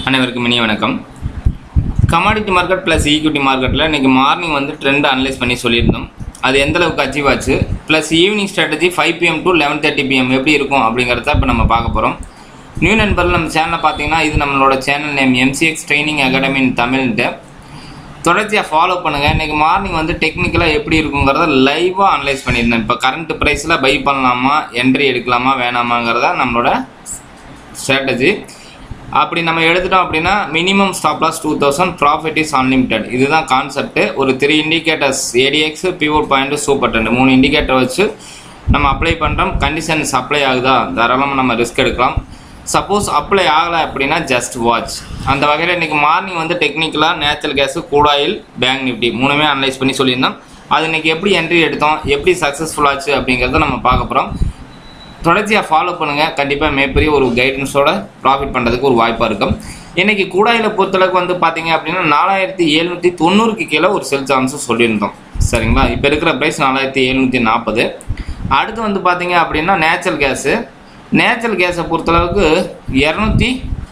அனைவருக்கும் இனிய வணக்கம் கமாடிட்டி மார்க்கெட் ப்ளஸ் ஈக்விட்டி மார்க்கெட்டில் இன்றைக்கி மார்னிங் வந்து ட்ரெண்ட் அனலைஸ் பண்ணி சொல்லியிருந்தோம் அது எந்த அளவுக்கு அச்சீவ் ஆச்சு plus evening strategy five PM to eleven thirty PM எப்படி இருக்கும் அப்படிங்கிறத இப்போ நம்ம பார்க்க போகிறோம் நியூ நண்பர்கள் நம்ம சேனலை பார்த்தீங்கன்னா இது நம்மளோட channel name MCX training academy in தமிழ்ன்ட்டு தொடர்ச்சியாக ஃபாலோ பண்ணுங்கள் இன்றைக்கி மார்னிங் வந்து டெக்னிக்கலாக எப்படி இருக்குங்கிறத லைவாக அனலைஸ் பண்ணியிருந்தேன் இப்போ கரண்ட் ப்ரைஸில் பை பண்ணலாமா என்ட்ரி எடுக்கலாமா வேணாமாங்கிறத நம்மளோட ஸ்ட்ராட்டஜி அப்படி நம்ம எடுத்துட்டோம் அப்படின்னா minimum stop loss two thousand profit is unlimited இதுதான் கான்செப்ட் ஒரு three indicators ADX pivot point supertrend மூணு இண்டிகேட்டர் வச்சு நம்ம அப்ளை பண்ணுறோம் கண்டிஷன்ஸ் அப்ளை ஆகுதா தாராளமாக நம்ம ரிஸ்க் எடுக்கலாம் சப்போஸ் அப்ளை ஆகலை அப்படின்னா ஜஸ்ட் வாட்ச் அந்த வகையில் இன்றைக்கி மார்னிங் வந்து டெக்னிக்கலாக natural gas crude oil bank nifty மூணுமே அனலைஸ் பண்ணி சொல்லியிருந்தோம் அது இன்றைக்கி எப்படி என்ட்ரி எடுத்தோம் எப்படி சக்ஸஸ்ஃபுல் ஆச்சு அப்படிங்கிறத நம்ம பார்க்க போகிறோம் தொடர்ச்சியாக ஃபாலோ பண்ணுங்கள் கண்டிப்பாக மிகப்பெரிய ஒரு கைடன்ஸோட ப்ராஃபிட் பண்ணுறதுக்கு ஒரு வாய்ப்பாக இருக்கும் இன்றைக்கி கூடாயில் பொறுத்தளவுக்கு வந்து பார்த்தீங்க அப்படின்னா நாலாயிரத்தி எழுநூற்றி தொண்ணூறுக்கு கீழே ஒரு செல் சான்ஸும் சொல்லியிருந்தோம் சரிங்களா இப்போ இருக்கிற ப்ரைஸ் நாலாயிரத்தி எழுநூற்றி நாற்பது அடுத்து வந்து பார்த்தீங்க அப்படின்னா நேச்சுரல் கேஸு நேச்சுரல் கேஸை பொறுத்தளவுக்கு இரநூத்தி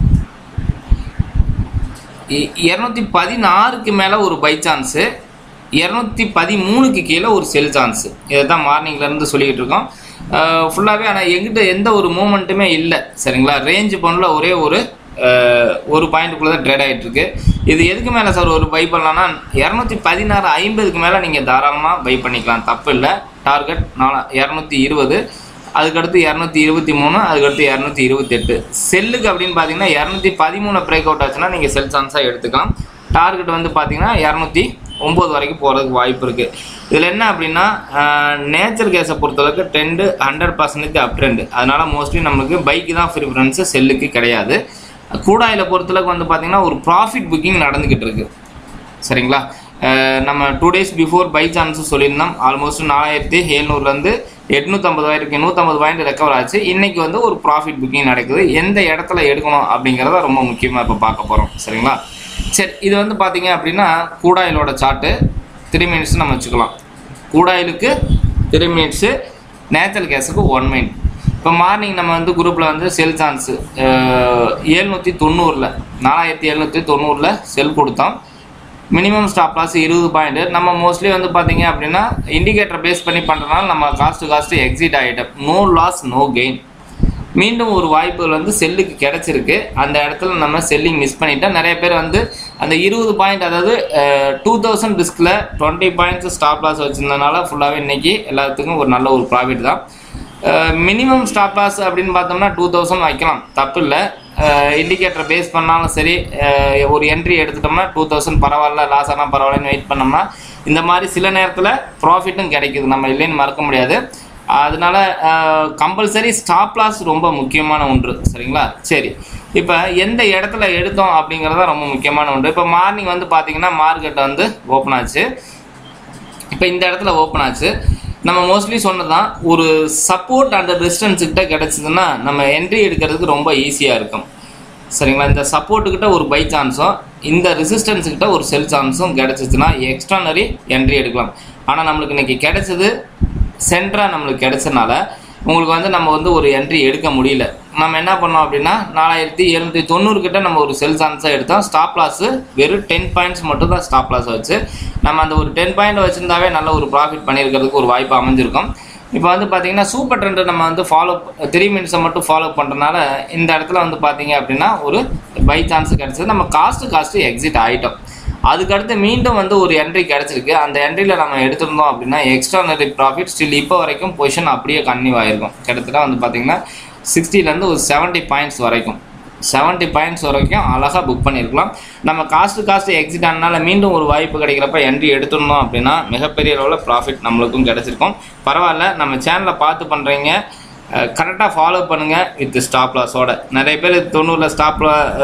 இரநூத்தி பதினாறுக்கு மேலே ஒரு பை சான்ஸு இரநூத்தி பதிமூணுக்கு கீழே ஒரு செல் சான்ஸு இதை தான் மார்னிங்லேருந்து சொல்லிக்கிட்டு இருக்கோம் ஃபுல்லாகவே ஆனால் எங்கிட்ட எந்த ஒரு மூமெண்ட்டுமே இல்லை சரிங்களா ரேஞ்ச் பண்ணல ஒரே ஒரு அஹ், ஒரு பாயிண்ட்டுக்குள்ளே தான் ட்ரேட் ஆகிட்டுருக்கு இது எதுக்கு மேலே சார் ஒரு பை பண்ணலாம்னா இரநூத்தி பதினாறு ஐம்பதுக்கு மேலே நீங்கள் தாராளமாக பை பண்ணிக்கலாம் தப்பு இல்லை டார்கெட் நாலா இரநூத்தி இருபது அதுக்கடுத்து இரநூத்தி இருபத்தி மூணு அதுக்கடுத்து இரநூத்தி இருபத்தெட்டு செல்லுக்கு அப்படின்னு பார்த்தீங்கன்னா இரநூத்தி பதிமூணு பிரேக் அவுட் ஆச்சுன்னா நீங்கள் செல் சான்ஸாக எடுத்துக்கலாம் டார்கெட் வந்து பார்த்தீங்கன்னா இரநூத்தி ஒம்பது வரைக்கும் போகிறதுக்கு வாய்ப்பு இருக்குது இதில் என்ன அப்படின்னா நேச்சர் கேஸை பொறுத்தளவுக்கு trend hundred percentage up trend அதனால் மோஸ்ட்லி நம்மளுக்கு பைக்கு தான் ப்ரிஃபரன்ஸு செல்லுக்கு கிடையாது கூடாயில் பொறுத்தளவுக்கு வந்து பார்த்திங்கன்னா ஒரு ப்ராஃபிட் புக்கிங் நடந்துக்கிட்டு இருக்குது சரிங்களா அஹ் நம்ம two days before buy chance சொல்லியிருந்தோம் ஆல்மோஸ்ட் நாலாயிரத்தி எழுநூறுலேருந்து எட்நூற்றம்பதாயிரத்துக்கு நூற்றம்பது பாயிண்ட் ரெக்கவர் ஆச்சு இன்றைக்கி வந்து ஒரு ப்ராஃபிட் புக்கிங் நடக்குது எந்த இடத்துல எடுக்கணும் அப்படிங்கிறத ரொம்ப முக்கியமாக இப்போ பார்க்க போகிறோம் சரிங்களா சரி இது வந்து பார்த்தீங்க அப்படின்னா கூடாயிலோட சார்ட்டு த்ரீ மினிட்ஸ் நம்ம வச்சுக்கலாம் கூடாயிலுக்கு த்ரீ மினிட்ஸு நேச்சுரல் கேஸுக்கு ஒன் மினிட் இப்போ மார்னிங் நம்ம வந்து குரூப்பில் வந்து செல் சான்ஸு எழுநூற்றி தொண்ணூறில் நாலாயிரத்தி எழுநூற்றி தொண்ணூறில் செல் கொடுத்தோம் மினிமம் ஸ்டாப் லாஸ் இருபது பாயிண்ட் நம்ம மோஸ்ட்லி வந்து பார்த்தீங்க அப்படின்னா இண்டிகேட்டர் பேஸ் பண்ணி பண்ணுறதுனால நம்ம காஸ்ட்டு காஸ்ட்டு எக்ஸிட் ஆகிட்டோம் நோ லாஸ் நோ கெயின் மீண்டும் ஒரு வாய்ப்புகள் வந்து செல்லுக்கு கிடச்சிருக்கு அந்த இடத்துல நம்ம செல்லிங் மிஸ் பண்ணிட்டோம் நிறைய பேர் வந்து அந்த இருபது பாயிண்ட் அதாவது டூ தௌசண்ட் ரிஸ்கில் டுவெண்ட்டி பாயிண்ட்ஸ் ஸ்டாப் லாஸ் வச்சுருந்தனால ஃபுல்லாகவே இன்றைக்கி எல்லாத்துக்கும் ஒரு நல்ல ஒரு ப்ராஃபிட் தான் மினிமம் ஸ்டாப் லாஸ் அப்படின்னு பார்த்தோம்னா டூ தௌசண்ட் வைக்கலாம் தப்பு இல்லை இண்டிகேட்டர் பேஸ் பண்ணாலும் சரி அஹ், ஒரு என்ட்ரி எடுத்துட்டோம்னா டூ தௌசண்ட் பரவாயில்ல லாஸ் ஆனால் பரவாயில்லன்னு வெயிட் பண்ணோம்னா இந்த மாதிரி சில நேரத்தில் ப்ராஃபிட்டும் கிடைக்குது நம்ம இல்லைன்னு மறக்க முடியாது அதனால கம்பல்சரி ஸ்டாப் லாஸ் ரொம்ப முக்கியமான ஒன்று சரிங்களா சரி இப்போ எந்த இடத்துல எடுத்தோம் அப்படிங்கிறது தான் ரொம்ப முக்கியமான ஒன்று இப்போ மார்னிங் வந்து பார்த்தீங்கன்னா மார்க்கெட் வந்து ஓப்பன் ஆச்சு இப்போ இந்த இடத்துல ஓப்பன் ஆச்சு நம்ம மோஸ்ட்லி சொன்னதான் ஒரு சப்போர்ட் அண்ட் ரெசிஸ்டன்ஸ் கிட்ட கிடச்சிதுன்னா நம்ம என்ட்ரி எடுக்கிறதுக்கு ரொம்ப ஈஸியாக இருக்கும் சரிங்களா இந்த சப்போர்ட்டுக்கிட்ட ஒரு பை சான்ஸும் இந்த ரெசிஸ்டன்ஸ் கிட்ட ஒரு செல் சான்ஸும் கிடச்சிச்சுன்னா எக்ஸ்ட்ரானரி என்ட்ரி எடுக்கலாம் ஆனால் நம்மளுக்கு இன்னைக்கு கிடைச்சது சென்டராக நம்மளுக்கு கிடைச்சனால உங்களுக்கு வந்து நம்ம வந்து ஒரு என்ட்ரி எடுக்க முடியல நம்ம என்ன பண்ணோம் அப்படின்னா நாலாயிரத்தி எழுநூற்றி தொண்ணூறு கிட்ட நம்ம ஒரு செல் சான்ஸாக எடுத்தோம் ஸ்டாப் லாஸு வெறும் டென் பாயிண்ட்ஸ் மட்டும் தான் ஸ்டாப் லாஸ் வச்சு நம்ம அந்த ஒரு டென் பாயிண்ட் வச்சுருந்தாவே நல்ல ஒரு ப்ராஃபிட் பண்ணியிருக்கிறதுக்கு ஒரு வாய்ப்பு அமைஞ்சிருக்கும் இப்போ வந்து பார்த்தீங்கன்னா சூப்பர் ட்ரெண்டை நம்ம வந்து ஃபாலோ த்ரீ மினிட்ஸை மட்டும் ஃபாலோ பண்ணுறதுனால இந்த இடத்துல வந்து பார்த்தீங்க அப்படின்னா ஒரு பை சான்ஸ் கிடச்சது நம்ம காஸ்ட்டு காஸ்ட்டு எக்ஸிட் ஆகிட்டோம் அதுக்கடுத்து மீண்டும் வந்து ஒரு என்ட்ரி கிடச்சிருக்கு அந்த என்ட்ரியில் நம்ம எடுத்திருந்தோம் அப்படின்னா எக்ஸ்ட்ரானரி ப்ராஃபிட் ஸ்டில் இப்போ வரைக்கும் பொசிஷன் அப்படியே கன்னியூ ஆகிருக்கும் கிட்டத்தட்ட வந்து பார்த்தீங்கன்னா சிக்ஸ்டிலேருந்து ஒரு செவன்ட்டி பாயிண்ட்ஸ் வரைக்கும் செவன்ட்டி பாயிண்ட்ஸ் வரைக்கும் அழகாக புக் பண்ணியிருக்கலாம் நம்ம காஸ்ட்டு காஸ்ட்டு எக்ஸிட் ஆனனால மீண்டும் ஒரு வாய்ப்பு கிடைக்கிறப்ப என்ட்ரி எடுத்துருந்தோம் அப்படின்னா மிகப்பெரிய அளவில் ப்ராஃபிட் நம்மளுக்கும் கிடச்சிருக்கும் பரவாயில்ல நம்ம சேனலை பார்த்து பண்ணுறீங்க கரெக்டாக ஃபாலோ பண்ணுங்கள் வித் ஸ்டாப் லாஸோட நிறைய பேர் தொண்ணூறில் ஸ்டாப்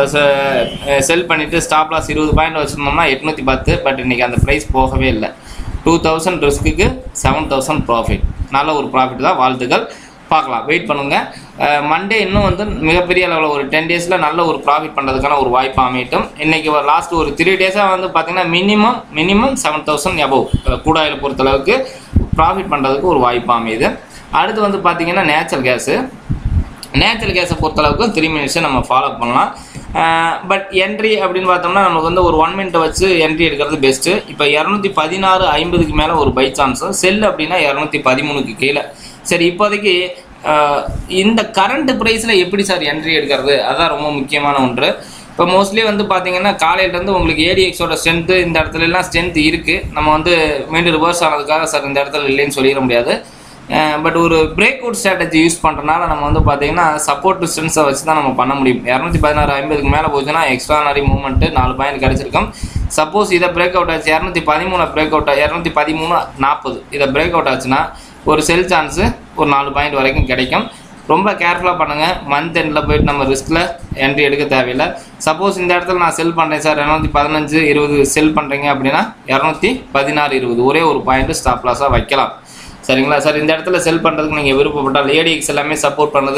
செல் பண்ணிவிட்டு ஸ்டாப் லாஸ் இருபது பாயிண்ட் வச்சுருந்தோம்னா எட்நூற்றி பத்து பட் இன்றைக்கி அந்த ப்ரைஸ் போகவே இல்லை டூ தௌசண்ட் ரிஸ்க்குக்கு செவன் தௌசண்ட் ப்ராஃபிட் நல்ல ஒரு ப்ராஃபிட் தான் வாழ்த்துக்கள் பார்க்கலாம் வெயிட் பண்ணுங்கள் மண்டே இன்னும் வந்து மிகப்பெரிய அளவில் ஒரு டென் டேஸில் நல்ல ஒரு ப்ராஃபிட் பண்ணுறதுக்கான ஒரு வாய்ப்பு அமையட்டும் இன்றைக்கி ஒரு லாஸ்ட் ஒரு த்ரீ டேஸாக வந்து பார்த்திங்கன்னா minimum minimum seven thousand above crude oil பொறுத்தளவுக்கு ப்ராஃபிட் பண்ணுறதுக்கு ஒரு வாய்ப்பு அமையுது அடுத்து வந்து பார்த்திங்கன்னா நேச்சுரல் கேஸு நேச்சுரல் கேஸை பொறுத்தளவுக்கு த்ரீ மினிட்ஸை நம்ம ஃபாலோ பண்ணலாம் பட் என்ட்ரி அப்படின்னு பார்த்தோம்னா நமக்கு வந்து ஒரு ஒன் மினிட் வச்சு என்ட்ரி எடுக்கிறது பெஸ்ட்டு இப்போ இரநூத்தி பதினாறு ஐம்பதுக்கு மேலே ஒரு பை சான்ஸும் செல் அப்படின்னா இரநூத்தி பதிமூணுக்கு கீழே சரி இப்போதைக்கு ஆஹ், இந்த கரண்ட் ப்ரைஸில் எப்படி சார் என்ட்ரி எடுக்கிறது அதான் ரொம்ப முக்கியமான ஒன்று இப்போ மோஸ்ட்லி வந்து பார்த்தீங்கன்னா காலையிலேருந்து உங்களுக்கு ஏடிஎக்ஸோட ஸ்ட்ரென்த்து இந்த இடத்துல எல்லாம் ஸ்ட்ரென்த் இருக்குது நம்ம வந்து மீண்டும் ரிவர்ஸ் ஆனதுக்காக சார் இந்த இடத்துல இல்லைன்னு சொல்லிட முடியாது பட் ஒரு பிரேக் அவுட் ஸ்ட்ராட்டஜி யூஸ் பண்ணுறனால நம்ம வந்து பார்த்தீங்கன்னா சப்போர்ட் டிஸ்டன்ஸை வச்சு தான் நம்ம பண்ண முடியும் இரநூத்தி பதினாறு ஐம்பதுக்கு மேலே போச்சுன்னா எக்ஸ்ட்ரானரி மூவ்மெண்ட்டு நாலு பாயிண்ட் கிடச்சிருக்கும் சப்போஸ் இதை பிரேக் அவுட் ஆச்சு இரநூத்தி பதிமூணு பிரேக் அவுட் இரநூத்தி பதிமூணு நாற்பது இதை பிரேக் அவுட் ஆச்சுன்னா ஒரு செல் சான்ஸு ஒரு நாலு பாயிண்ட் வரைக்கும் கிடைக்கும் ரொம்ப கேர்ஃபுல்லாக பண்ணுங்கள் மந்த் எண்டில் போயிட்டு நம்ம ரிஸ்கில் என்ட்ரி எடுக்க தேவையில்லை சப்போஸ் இந்த இடத்துல நான் செல் பண்ணுறேன் சார் இரநூத்தி பதினஞ்சு இருபது செல் பண்ணுறீங்க அப்படின்னா இரநூத்தி பதினாறு இருபது ஒரே ஒரு பாயிண்ட்டு ஸ்டாப் லாஸாக வைக்கலாம் சரிங்களா சார் இந்த இடத்துல செல் பண்ணுறதுக்கு நீங்கள் விருப்பப்பட்டால் ஏடிஎக்ஸ் எல்லாமே சப்போர்ட் பண்ணுது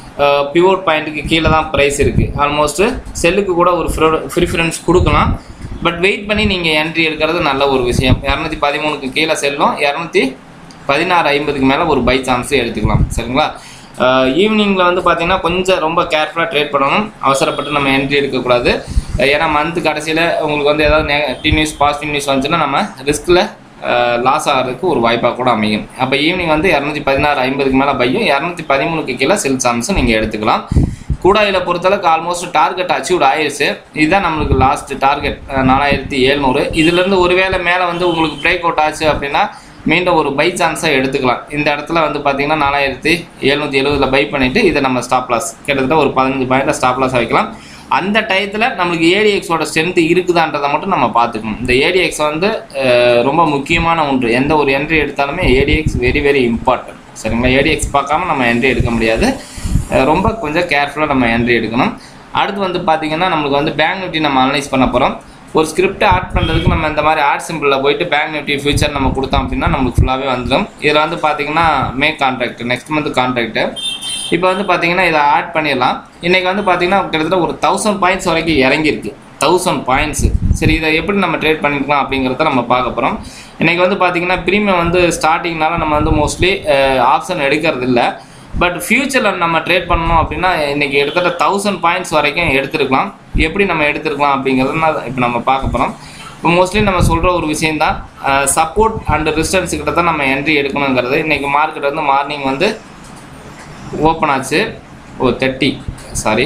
பிவோட் பாயிண்ட்டுக்கு கீழே தான் ப்ரைஸ் இருக்குது ஆல்மோஸ்ட்டு செல்லுக்கு கூட ஒரு ப்ரிஃபரன்ஸ் கொடுக்கலாம் பட் வெயிட் பண்ணி நீங்கள் என்ட்ரி எடுக்கிறது நல்ல ஒரு விஷயம் இரநூத்தி பதிமூணுக்கு கீழே செல்லும் இரநூத்தி பதினாறு ஐம்பதுக்கு மேலே ஒரு பை சான்ஸு எடுத்துக்கலாம் சரிங்களா ஈவினிங்கில் வந்து பார்த்தீங்கன்னா கொஞ்சம் ரொம்ப கேர்ஃபுல்லாக ட்ரேட் பண்ணணும் அவசரப்பட்டு நம்ம என்ட்ரி எடுக்கக்கூடாது அஹ் ஏன்னா மந்த் கடைசியில் உங்களுக்கு வந்து ஏதாவது நெகட்டிவ் நியூஸ் பாசிட்டிவ் நியூஸ் வந்துச்சுன்னா நம்ம ரிஸ்கில் லாஸ் ஆகிறதுக்கு ஒரு வாய்ப்பாக கூட அமையும் அப்போ ஈவினிங் வந்து இரநூத்தி பதினாறு ஐம்பதுக்கு மேலே பையும் இரநூத்தி பதிமூணுக்கு கீழே செல் சான்ஸும் நீங்கள் எடுத்துக்கலாம் கூடாயில் பொறுத்தளவுக்கு ஆல்மோஸ்ட் டார்கெட் அச்சீவ் ஆயிடுச்சு இதுதான் நம்மளுக்கு லாஸ்ட் டார்கெட் நாலாயிரத்தி எழுநூறு இதுலேருந்து ஒருவேளை மேலே வந்து உங்களுக்கு பிரேக் அவுட் ஆச்சு அப்படின்னா மீண்டும் ஒரு பை சான்ஸாக எடுத்துக்கலாம் இந்த இடத்துல வந்து பார்த்தீங்கன்னா நாலாயிரத்தி எழுநூற்றி எழுபதில் பை பண்ணிவிட்டு இதை நம்ம ஸ்டாப் லாஸ் கிட்டத்தட்ட ஒரு பதினஞ்சு பாயிண்டில் ஸ்டாப் லாஸ் வைக்கலாம் அந்த டயத்தில் நம்மளுக்கு ஏடிஎக்ஸோட ஸ்ட்ரென்த் இருக்குதான்றதை மட்டும் நம்ம பார்த்துக்கணும் இந்த ஏடிஎக்ஸ் வந்து அஹ், ரொம்ப முக்கியமான ஒன்று எந்த ஒரு என்ட்ரி எடுத்தாலுமே ஏடிஎக்ஸ் வெரி வெரி இம்பார்ட்டன்ட் சரிங்களா ஏடிஎக்ஸ் பார்க்காம நம்ம என்ட்ரி எடுக்க முடியாது அஹ், ரொம்ப கொஞ்சம் கேர்ஃபுல்லாக நம்ம என்ட்ரி எடுக்கணும் அடுத்து வந்து பார்த்தீங்கன்னா நம்மளுக்கு வந்து பேங்க் நிஃப்டி நம்ம அனலைஸ் பண்ண போகிறோம் ஒரு ஸ்கிரிப்டை ஆட் பண்ணுறதுக்கு நம்ம இந்த மாதிரி ஆட் சிம்பிளில் போயிட்டு பேங்க் நிஃப்டி ஃபியூச்சர் நம்ம கொடுத்தோம் அப்படின்னா நம்மளுக்கு ஃபுல்லாகவே வந்துடும் இதில் வந்து பார்த்தீங்கன்னா May contract next month contract இப்போ வந்து பார்த்தீங்கன்னா இதை ஆட் பண்ணிடலாம் இன்றைக்கி வந்து பார்த்தீங்கன்னா கிட்டத்தட்ட ஒரு தௌசண்ட் பாயிண்ட்ஸ் வரைக்கும் இறங்கியிருக்கு தௌசண்ட் பாயிண்ட்ஸு சரி இதை எப்படி நம்ம ட்ரேட் பண்ணிக்கலாம் அப்படிங்கிறத நம்ம பார்க்க போகிறோம் இன்றைக்கி வந்து பார்த்தீங்கன்னா ப்ரீமியம் வந்து ஸ்டார்டிங்னால நம்ம வந்து மோஸ்ட்லி ஆப்ஷன் எடுக்கிறது இல்லை பட் ஃப்யூச்சரில் நம்ம ட்ரேட் பண்ணணும் அப்படின்னா இன்றைக்கி எடுத்துகிட்ட தௌசண்ட் பாயிண்ட்ஸ் வரைக்கும் எடுத்துருக்கலாம் எப்படி நம்ம எடுத்துருக்கலாம் அப்படிங்கிறத இப்போ நம்ம பார்க்க போகிறோம் இப்போ மோஸ்ட்லி நம்ம சொல்கிற ஒரு விஷயம் தான் சப்போர்ட் அண்ட் ரெசிஸ்டன்ஸ் கிட்ட தான் நம்ம என்ட்ரி எடுக்கணுங்கிறது இன்றைக்கி மார்க்கெட் வந்து மார்னிங் வந்து ஓப்பன் ஆச்சு ஓ தேர்ட்டி சாரி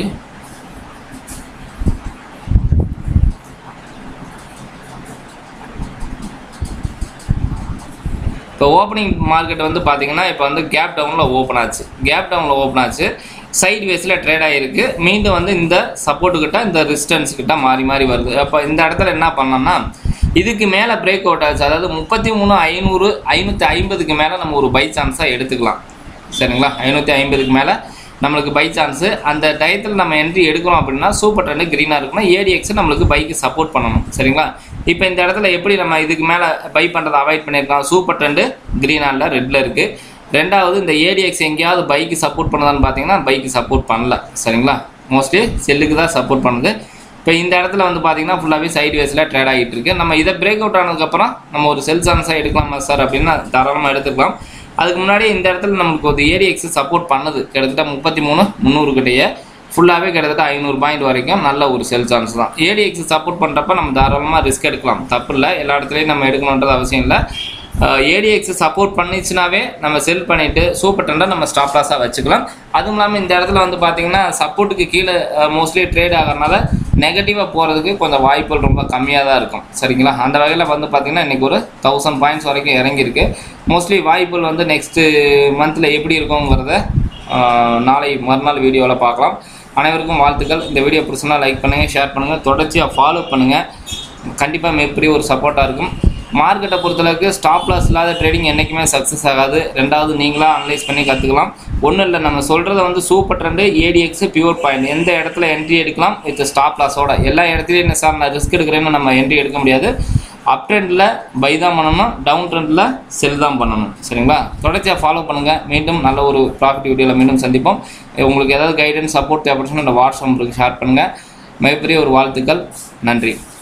இப்போ ஓப்பனிங் மார்க்கெட் வந்து பார்த்தீங்கன்னா இப்போ வந்து கேப் டவுனில் ஓப்பன் ஆச்சு கேப் டவுனில் ஓப்பன் ஆச்சு சைட் வேஸில் ட்ரேட் ஆகிருக்கு மீண்டும் வந்து இந்த சப்போர்ட்டு கிட்ட இந்த ரெசிஸ்டன்ஸ் கிட்ட மாறி மாறி வருது அப்போ இந்த இடத்துல என்ன பண்ணோம்னா இதுக்கு மேலே பிரேக் அவுட் ஆச்சு அதாவது முப்பத்தி மூணு ஐநூறு ஐநூற்றி ஐம்பதுக்கு மேலே நம்ம ஒரு பை சான்ஸாக எடுத்துக்கலாம் சரிங்களா ஐநூற்றி ஐம்பதுக்கு மேலே நம்மளுக்கு பை சான்ஸு அந்த டயத்தில் நம்ம என்ட்ரி எடுக்கிறோம் அப்படின்னா சூப்பர் ட்ரெண்டு க்ரீனாக இருக்குன்னா ஏடிஎக்ஸ் நம்மளுக்கு பைக்கு சப்போர்ட் பண்ணணும் சரிங்களா இப்போ இந்த இடத்துல எப்படி நம்ம இதுக்கு மேலே பை பண்ணுறதை அவாய்ட் பண்ணியிருக்கோம் சூப்பர் ட்ரெண்டு க்ரீனாக இல்லை ரெட்டில் இருக்குது ரெண்டாவது இந்த ஏடிஎக்ஸ் எங்கேயாவது பைக்கு சப்போர்ட் பண்ணுதான்னு பார்த்தீங்கன்னா பைக்கு சப்போர்ட் பண்ணல சரிங்களா மோஸ்ட்லி செல்லுக்கு தான் சப்போர்ட் பண்ணுது இப்போ இந்த இடத்துல வந்து பார்த்தீங்கன்னா ஃபுல்லாகவே சைட் வேஸில் ட்ரேட் ஆகிட்டு இருக்கு நம்ம இதை பிரேக் அவுட் ஆனதுக்கப்புறம் நம்ம ஒரு செல் சான்ஸாக எடுக்கலாமா சார் அப்படின்னா தாராளமாக எடுத்துக்கலாம் அதுக்கு முன்னாடி இந்த இடத்துல நமக்கு ஒரு ஏடிஎக்ஸ் சப்போர்ட் பண்ணுது கிட்டத்தட்ட முப்பத்தி மூணு முந்நூறு கிட்டேயே ஃபுல்லாகவே கிட்டத்தட்ட ஐநூறு பாயிண்ட் வரைக்கும் நல்ல ஒரு செல் சான்ஸ் தான் ஏடிஎக்ஸ் சப்போர்ட் பண்ணுறப்ப நம்ம தாராளமாக ரிஸ்க் எடுக்கலாம் தப்பு இல்லை எல்லா இடத்துலையும் நம்ம எடுக்கணுன்றது அவசியம் இல்லை ஏடிஎக்ஸ் சப்போர்ட் பண்ணிச்சுனாவே நம்ம செல் பண்ணிவிட்டு சூப்பர் டெண்டர் நம்ம ஸ்டாப் லாஸாக வச்சுக்கலாம் அதுவும் இல்லாமல் இந்த இடத்துல வந்து பார்த்தீங்கன்னா சப்போர்ட்டுக்கு கீழே மோஸ்ட்லி ட்ரேட் ஆகிறனால நெகட்டிவாக போகிறதுக்கு கொஞ்சம் வாய்ப்புகள் ரொம்ப கம்மியாக தான் இருக்கும் சரிங்களா அந்த வகையில் வந்து பார்த்தீங்கன்னா இன்றைக்கி ஒரு தௌசண்ட் பாயிண்ட்ஸ் வரைக்கும் இறங்கியிருக்கு மோஸ்ட்லி வாய்ப்புகள் வந்து நெக்ஸ்ட்டு மந்தில் எப்படி இருக்குங்கிறத ஆஹ், நாளை மறுநாள் வீடியோவில் பார்க்கலாம் அனைவருக்கும் வாழ்த்துக்கள் இந்த வீடியோ பிடிச்சுன்னா லைக் பண்ணுங்கள் ஷேர் பண்ணுங்கள் தொடர்ச்சியாக ஃபாலோ பண்ணுங்கள் கண்டிப்பாக மிகப்பெரிய ஒரு சப்போர்ட்டாக இருக்கும் மார்க்கெட்டை பொறுத்தளவுக்கு ஸ்டாப் லாஸ் இல்லாத ட்ரேடிங் என்றைக்குமே சக்ஸஸ் ஆகாது ரெண்டாவது நீங்களாக அனலைஸ் பண்ணி கற்றுக்கலாம் ஒன்றும் இல்லை நம்ம சொல்கிறத வந்து super trend ADX pure point எந்த இடத்துல என்ட்ரி எடுக்கலாம் வித் ஸ்டாப் லாஸோட எல்லா இடத்துலையும் என்ன சார் நான் ரிஸ்க் எடுக்கிறேன்னு நம்ம என்ட்ரி எடுக்க முடியாது அப் ட்ரெண்டில் பை தான் பண்ணணும் டவுன் ட்ரெண்டில் செல் தான் பண்ணணும் சரிங்களா தொடர்ச்சியாக ஃபாலோ பண்ணுங்கள் மீண்டும் நல்ல ஒரு ப்ராஃபிட் வீடியோவில் மீண்டும் சந்திப்போம் உங்களுக்கு ஏதாவது கைடன்ஸ் சப்போர்ட் தேவைப்படுச்சுன்னா இந்த வாட்ஸ்அப் நம்பருக்கு ஷேர் பண்ணுங்கள் மிகப்பெரிய ஒரு வாழ்த்துக்கள் நன்றி